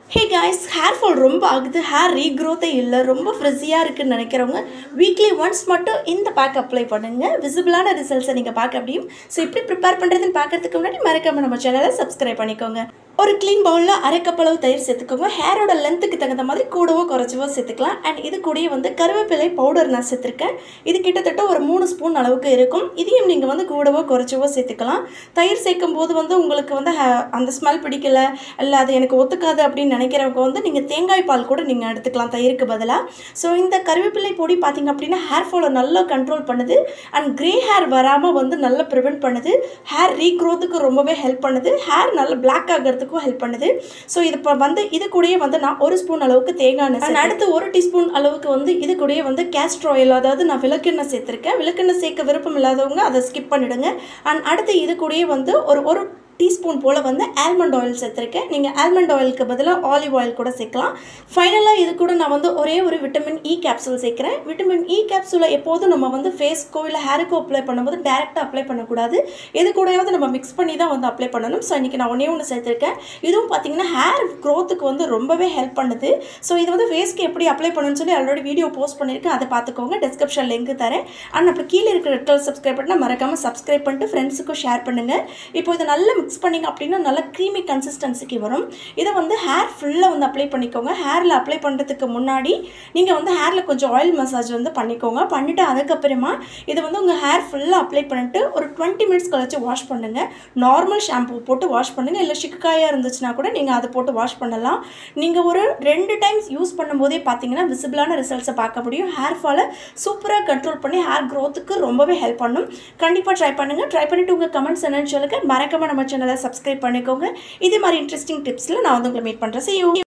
hey guys hair fall ரொம்ப ஆகுது hair ரீக்ரோத்தே இல்லை ரொம்ப ஃப்ரிஸியாக இருக்குன்னு நினைக்கிறவங்க வீக்லி ஒன்ஸ் மட்டும் இந்த பேக் அப்ளை பண்ணுங்கள் விசிபிளான ரிசல்ட்ஸை நீங்கள் பார்க்க முடியும் ஸோ எப்படி ப்ரிப்பேர் பண்ணுறதுன்னு பார்க்கறதுக்கு முன்னாடி மறக்காம நம்ம சேனலை சப்ஸ்கிரைப் பண்ணிக்கோங்க ஒரு க்ளீன் பவுலில் அரை கப் அளவு தயிர் சேர்த்துக்கோங்க ஹேரோட லென்த்துக்கு தகுந்த மாதிரி கூடவோ குறைச்சவோ சேர்த்துக்கலாம் அண்ட் இது கூடயே வந்து கருவேப்பிலை பவுடர் நான் சேர்த்துருக்கேன் இது கிட்டத்தட்ட ஒரு மூணு ஸ்பூன் அளவுக்கு இருக்கும் இதையும் நீங்கள் வந்து கூடவோ குறைச்சவோ சேர்த்துக்கலாம் தயிர் சேர்க்கும் போது வந்து உங்களுக்கு வந்து ஹே- அந்த ஸ்மெல் பிடிக்கல இல்லை அது எனக்கு ஒத்துக்காது அப்படின்னு நினைக்கிறவங்க வந்து நீங்கள் தேங்காய் பால் கூட நீங்கள் எடுத்துக்கலாம் தயிருக்கு பதிலாக ஸோ இந்த கருவேப்பிலை பொடி பார்த்தீங்க அப்படின்னா ஹேர் ஃபாலை நல்லா கண்ட்ரோல் பண்ணுது அண்ட் கிரே ஹேர் வராமல் வந்து நல்லா ப்ரிவெண்ட் பண்ணுது ஹேர் ரீக்ரோத்துக்கு ரொம்பவே ஹெல்ப் பண்ணுது ஹேர் நல்லா பிளாக் ஆகிறதுக்கும் ஹெல்ப் பண்ணுது ஸோ இது இப்போ வந்து இது கூடயே வந்து நான் ஒரு ஸ்பூன் அளவுக்கு தேங்காய் எண்ணெய் and அடுத்து ஒரு டீஸ்பூன் அளவுக்கு வந்து இது கூடயே வந்து கேஸ்ட்ர் ஆயில் அதாவது நான் விளக்கெண்ணெய் சேர்த்துருக்கேன் விளக்கெண்ணெய் சேர்க்க விருப்பம் இல்லாதவங்க அதை ஸ்கிப் பண்ணிடுங்க அண்ட் அடுத்து இது கூடயே வந்து ஒரு ஒரு டீஸ்பூன் போல் வந்து ஆல்மண்ட் ஆயில் சேர்த்துருக்கேன் நீங்கள் ஆல்மண்ட் ஆயிலுக்கு பதிலாக ஆலிவ் ஆயில் கூட சேர்க்கலாம் ஃபைனலாக இது கூட நான் வந்து ஒரே ஒரு விட்டமின் இ கேப்சூல் சேர்க்குறேன் விட்டமின் இ கேப்சூலை எப்போதும் நம்ம வந்து ஃபேஸ்க்கோ இல்லை ஹேருக்கோ அப்ளை பண்ணும்போது டேரெக்டாக அப்ளை பண்ணக்கூடாது இது கூடயாவது நம்ம மிக்ஸ் பண்ணி தான் வந்து அப்ளை பண்ணணும் ஸோ இன்றைக்கி நான் ஒன்றே ஒன்று சேர்த்துருக்கேன் இதுவும் பார்த்தீங்கன்னா ஹேர் க்ரோத்துக்கு வந்து ரொம்பவே ஹெல்ப் பண்ணுது ஸோ இது வந்து ஃபேஸ்க்கு எப்படி அப்ளை பண்ணணும்னு சொல்லி ஆல்ரெடி வீடியோ போஸ்ட் பண்ணியிருக்கேன் அதை பார்த்துக்கோங்க டிஸ்கிரிப்ஷன் லிங்க் தரேன் அண்ட் அப்புறம் கீழே இருக்கிற ரெட் கலர் சப்ஸ்கிரைப் பண்ணால் மறக்காமல் சப்ஸ்கிரைப் பண்ணிட்டு ஃப்ரெண்ட்ஸுக்கும் ஷேர் பண்ணுங்கள் இப்போ இதை நல்லா மிக்ஸ் பண்ணிங்க அப்படின்னா நல்லா க்ரீமி கன்சிஸ்டன்சிக்கு வரும் இதை வந்து ஹேர் ஃபுல்லாக வந்து அப்ளை பண்ணிக்கோங்க ஹேரில் அப்ளை பண்ணுறதுக்கு முன்னாடி நீங்கள் வந்து ஹேரில் கொஞ்சம் ஆயில் மசாஜ் வந்து பண்ணிக்கோங்க பண்ணிவிட்டு அதுக்கப்புறமா இதை வந்து உங்கள் ஹேர் ஃபுல்லாக அப்ளை பண்ணிட்டு ஒரு டுவெண்ட்டி மினிட்ஸ் கழிச்சு வாஷ் பண்ணுங்கள் நார்மல் ஷாம்பு போட்டு வாஷ் பண்ணுங்கள் இல்லை சிக்காயாக இருந்துச்சுன்னா கூட நீங்கள் அதை போட்டு வாஷ் பண்ணலாம் நீங்கள் ஒரு ரெண்டு டைம்ஸ் யூஸ் பண்ணும்போதே பார்த்தீங்கன்னா விசிபிளான ரிசல்ட்ஸை பார்க்க முடியும் ஹேர் ஃபாலை சூப்பராக கண்ட்ரோல் பண்ணி ஹேர் க்ரோத்துக்கு ரொம்பவே ஹெல்ப் பண்ணும் கண்டிப்பாக ட்ரை பண்ணுங்கள் ட்ரை பண்ணிவிட்டு உங்கள் கமெண்ட்ஸ் என்னன்னு சொல்லுங்கள் மறக்காம நம்ம சேனலை சப்ஸ்கிரைப் பண்ணிக்கோங்க இதே மாதிரி இன்ட்ரெஸ்டிங் டிப்ஸில் நான் வந்து உங்களை மீட் பண்ணுறேன் see you